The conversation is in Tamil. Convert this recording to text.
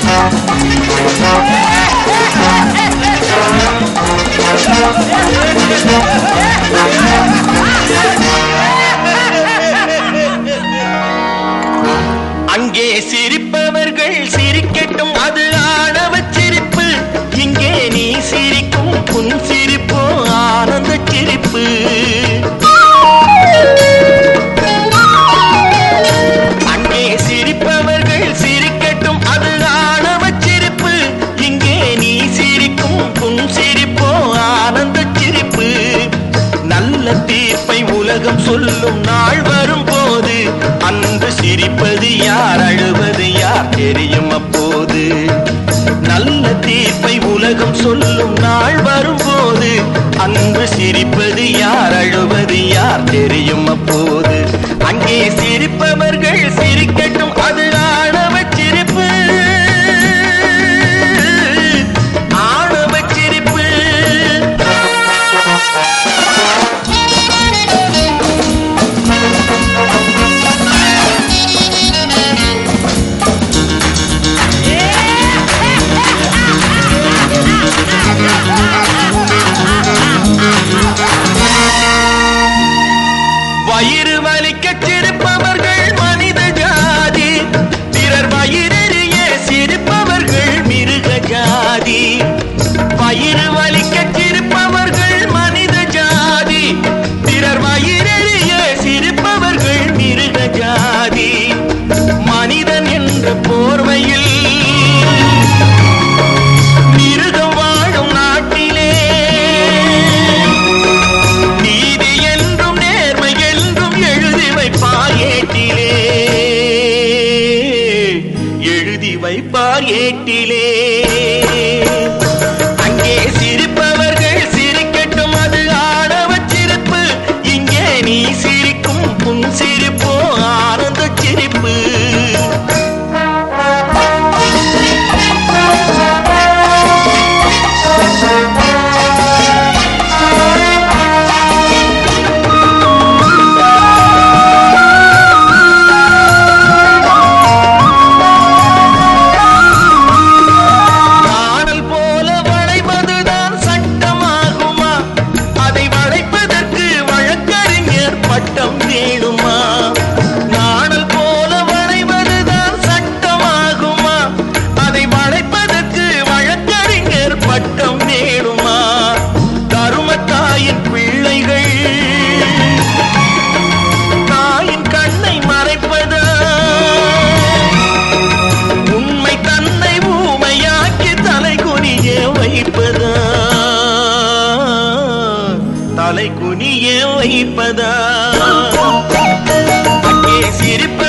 அங்கே சிரிப்பவர்கள் சிரிக்கட்டும் அது ஆணவ சிரிப்பு இங்கே நீ சிரிக்கும் புன் சிரிப்போ ஆனந்த சிரிப்பு அங்கே சிரிப்பவர்கள் சிரிக்கட்டும் அது ஆணவ சிரிப்பு இங்கே நீ சிரிக்கும் புன் சிரிப்போ ஆனந்த சிரிப்பு நல்ல தீர்ப்பை உலகம் சொல்லும் நாள் வரும்போது அன்று சிரிப்பது யார் அழுவது யார் தெரியும் அப்போது நல்ல தீர்ப்பை உலகம் சொல்லும் நாள் வரும்போது அன்று சிரிப்பது யார் அழுவது யார் தெரியும் அப்போது அங்கே சிரிப்பவர்கள் சிரிக்கட்டும் அது ஆணவ சிரிப்பு ஆணவ சிரிப்பு வயிறு வலிக்க சிரிப்பவர்கள் மனித ஜாதி பிறர் வயிறெறிய சிரிப்பவர்கள் மிருக ஜாதி வயிறு வலிக்க சிரிப்பவர்கள் மனித ஜாதி பிறர் வயிறெறிய சிரிப்பவர்கள் மிருக ஜாதி மனிதன் என்ற போர்வையில் மிருகம் வாழும் நாட்டிலே நீதி என்றும் நேர்மை என்றும் எழுதி வைப்பார் ஏட்டிலே எழுதி வைப்பார் ஏட்டிலே அங்கே சிரிப்பவர்கள் சிரிக்கட்டும் அது ஆடவ சிரிப்பு இங்கே நீ சிரிக்கும் புன் சிரிப்போ ஆனந்த சிரிப்பு காணல் போல வளைவதுதான் சட்டமாகுமா அதை வளைப்பதற்கு வழக்கறிஞர் பட்டம் வேணுமா நாணல் போல வளைவதுதான் சட்டமாகுமா அதை வளைப்பதற்கு வழக்கறிஞர் பட்டம் வேணுமா தருமத்தாயின் பிள்ளைகள் தாயின் கண்ணை மறைப்பதா உண்மை தன்னை ஊமையாக்கி தலை குனிய வைப்பதா தலை குனிய வைப்பதா அங்கே சிரிப்ப